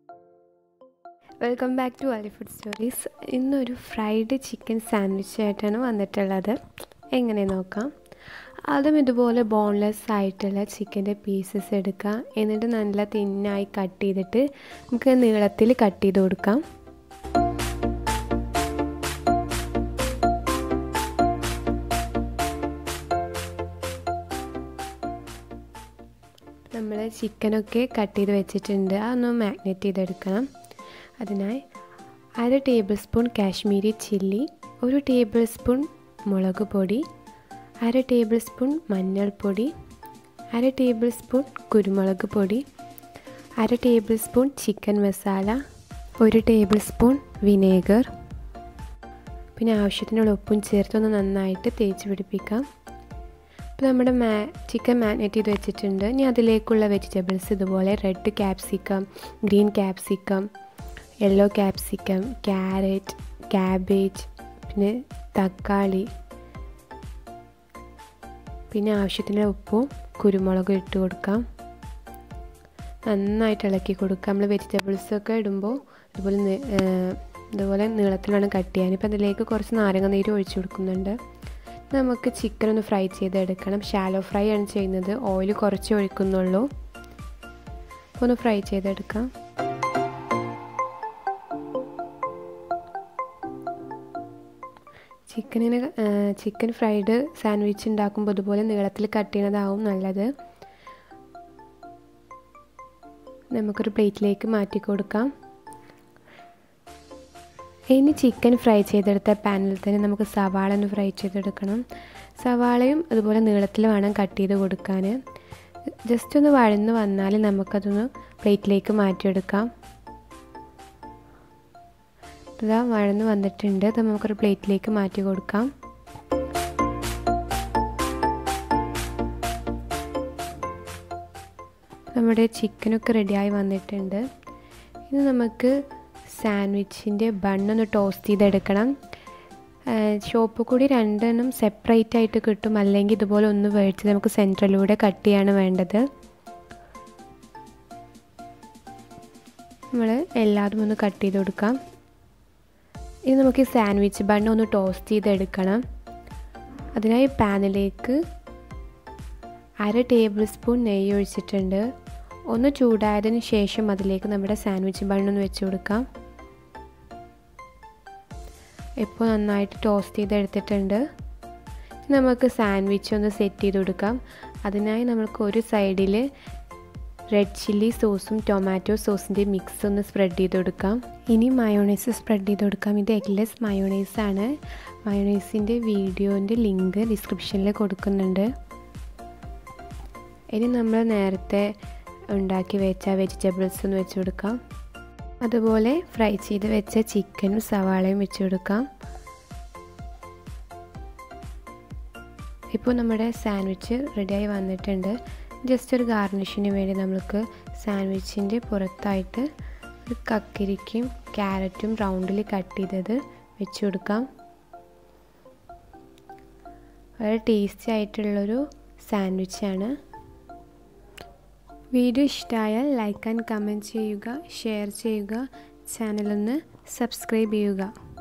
welcome back to Ali food stories ഇന്നൊരു fried chicken sandwich ആയിട്ടാണ് വന്നിട്ടുള്ളത് എങ്ങനെ നോക്കാം അതും ഇതുപോലെ ബോൺലെസ് ആയിട്ടുള്ള ചിക്കൻ്റെ പീസസ് എടുക്കുക എന്നിട്ട് നല്ല തിന്നായി കട്ട് ചെയ്തിട്ട് നമുക്ക് നീളത്തിൽ കട്ട് ചെയ്ത് കൊടുക്കാം നമ്മൾ ചിക്കനൊക്കെ കട്ട് ചെയ്ത് വെച്ചിട്ടുണ്ട് അതൊന്ന് മാഗ്നേറ്റ് ചെയ്തെടുക്കണം അതിനായി അര ടേബിൾ സ്പൂൺ കാശ്മീരി ചില്ലി ഒരു ടേബിൾ സ്പൂൺ മുളക് പൊടി അര ടേബിൾ സ്പൂൺ മഞ്ഞൾപ്പൊടി അര ടേബിൾ സ്പൂൺ കുരുമുളക് പൊടി അര ടേബിൾ സ്പൂൺ ചിക്കൻ മസാല ഒരു ടേബിൾ സ്പൂൺ വിനേഗർ പിന്നെ ആവശ്യത്തിനുള്ള ഉപ്പും ചേർത്തൊന്ന് നന്നായിട്ട് തേച്ച് പിടിപ്പിക്കാം ഇപ്പോൾ നമ്മുടെ മാ ചിക്കൻ മാരിനേറ്റ് ചെയ്ത് വെച്ചിട്ടുണ്ട് ഇനി അതിലേക്കുള്ള വെജിറ്റബിൾസ് ഇതുപോലെ red capsicum green capsicum yellow capsicum carrot cabbage പിന്നെ തക്കാളി പിന്നെ ആവശ്യത്തിന് ഉപ്പും കുരുമുളകും ഇട്ട് കൊടുക്കാം നന്നായിട്ട് ഇളക്കി കൊടുക്കുക നമ്മൾ വെജിറ്റബിൾസൊക്കെ ഇടുമ്പോൾ ഇതുപോലെ ഇതുപോലെ നീളത്തിലാണ് കട്ട് ചെയ്യാൻ ഇപ്പോൾ അതിലേക്ക് കുറച്ച് നാരങ്ങ നീര് ഒഴിച്ചു കൊടുക്കുന്നുണ്ട് നമുക്ക് ചിക്കൻ ഒന്ന് ഫ്രൈ ചെയ്തെടുക്കണം ഷാലോ ഫ്രൈ ആണ് ചെയ്യുന്നത് ഓയിൽ കുറച്ച് ഒഴിക്കുന്നുള്ളൂ ഒന്ന് ഫ്രൈ ചെയ്തെടുക്കാം ചിക്കനിന് ചിക്കൻ ഫ്രൈഡ് സാൻഡ്വിച്ച് ഉണ്ടാക്കുമ്പോൾ ഇതുപോലെ നീളത്തിൽ കട്ട് ചെയ്യുന്നതാവും നല്ലത് നമുക്കൊരു പ്ലേറ്റിലേക്ക് മാറ്റി കൊടുക്കാം ഇനി ചിക്കൻ ഫ്രൈ ചെയ്തെടുത്ത പാനിൽ തന്നെ നമുക്ക് സവാള ഒന്ന് ഫ്രൈ ചെയ്തെടുക്കണം സവാളയും അതുപോലെ നീളത്തിൽ വേണം കട്ട് ചെയ്ത് കൊടുക്കാൻ ജസ്റ്റ് ഒന്ന് വഴന്ന് വന്നാൽ നമുക്കതൊന്ന് പ്ലേറ്റിലേക്ക് മാറ്റിയെടുക്കാം ഇതാ വഴന്ന് വന്നിട്ടുണ്ട് അത് നമുക്കൊരു പ്ലേറ്റിലേക്ക് മാറ്റി കൊടുക്കാം നമ്മുടെ ചിക്കനൊക്കെ റെഡിയായി വന്നിട്ടുണ്ട് ഇനി നമുക്ക് സാൻഡ്വിച്ചിൻ്റെ ബണ്ണൊന്ന് ടോസ്റ്റ് ചെയ്തെടുക്കണം ഷോപ്പ് കൂടി രണ്ടെണ്ണം സെപ്പറേറ്റ് ആയിട്ട് കിട്ടും അല്ലെങ്കിൽ ഇതുപോലെ ഒന്ന് മേടിച്ച് നമുക്ക് സെൻട്രലിലൂടെ കട്ട് ചെയ്യാണ് വേണ്ടത് നമ്മൾ എല്ലാതും ഒന്ന് കട്ട് ചെയ്ത് കൊടുക്കാം ഇനി നമുക്ക് ഈ സാൻഡ്വിച്ച് ബണ്ണ് ഒന്ന് ടോസ്റ്റ് ചെയ്തെടുക്കണം അതിനായി പാനിലേക്ക് അര ടേബിൾ സ്പൂൺ നെയ്യ് ഒഴിച്ചിട്ടുണ്ട് ഒന്ന് ചൂടായതിന് ശേഷം അതിലേക്ക് നമ്മുടെ സാൻഡ്വിച്ച് ബണ്ണൊന്ന് വെച്ച് കൊടുക്കാം ഇപ്പോൾ നന്നായിട്ട് ടോസ്റ്റ് ചെയ്തെടുത്തിട്ടുണ്ട് നമുക്ക് സാൻഡ്വിച്ച് ഒന്ന് സെറ്റ് ചെയ്ത് കൊടുക്കാം അതിനായി നമുക്ക് ഒരു സൈഡിൽ റെഡ് ചില്ലി സോസും ടൊമാറ്റോ സോസിൻ്റെ മിക്സ് ഒന്ന് സ്പ്രെഡ് ചെയ്ത് കൊടുക്കാം ഇനി മയോണൈസ് സ്പ്രെഡ് ചെയ്ത് കൊടുക്കാം ഇത് എഗ്ലെസ് മയോണൈസ് ആണ് മയോണൈസിൻ്റെ വീഡിയോൻ്റെ ലിങ്ക് ഡിസ്ക്രിപ്ഷനിൽ കൊടുക്കുന്നുണ്ട് ഇനി നമ്മൾ നേരത്തെ ഉണ്ടാക്കി വെച്ച വെജിറ്റബിൾസ് ഒന്ന് വെച്ച് കൊടുക്കാം അതുപോലെ ഫ്രൈ ചെയ്ത് വെച്ച ചിക്കനും സവാളയും വെച്ച് കൊടുക്കാം ഇപ്പോൾ നമ്മുടെ സാൻഡ്വിച്ച് റെഡിയായി വന്നിട്ടുണ്ട് ജസ്റ്റ് ഒരു ഗാർണിഷിന് വേണ്ടി നമുക്ക് സാൻഡ്വിച്ചിൻ്റെ പുറത്തായിട്ട് ഒരു കക്കിരിക്കും ക്യാരറ്റും റൗണ്ടിൽ കട്ട് ചെയ്തത് വെച്ച് കൊടുക്കാം വളരെ ടേസ്റ്റി ആയിട്ടുള്ളൊരു സാൻഡ്വിച്ചാണ് വീഡിയോ ഇഷ്ടമായാൽ ലൈക്ക് ആൻഡ് കമൻറ്റ് ചെയ്യുക ഷെയർ ചെയ്യുക ചാനലൊന്ന് സബ്സ്ക്രൈബ് ചെയ്യുക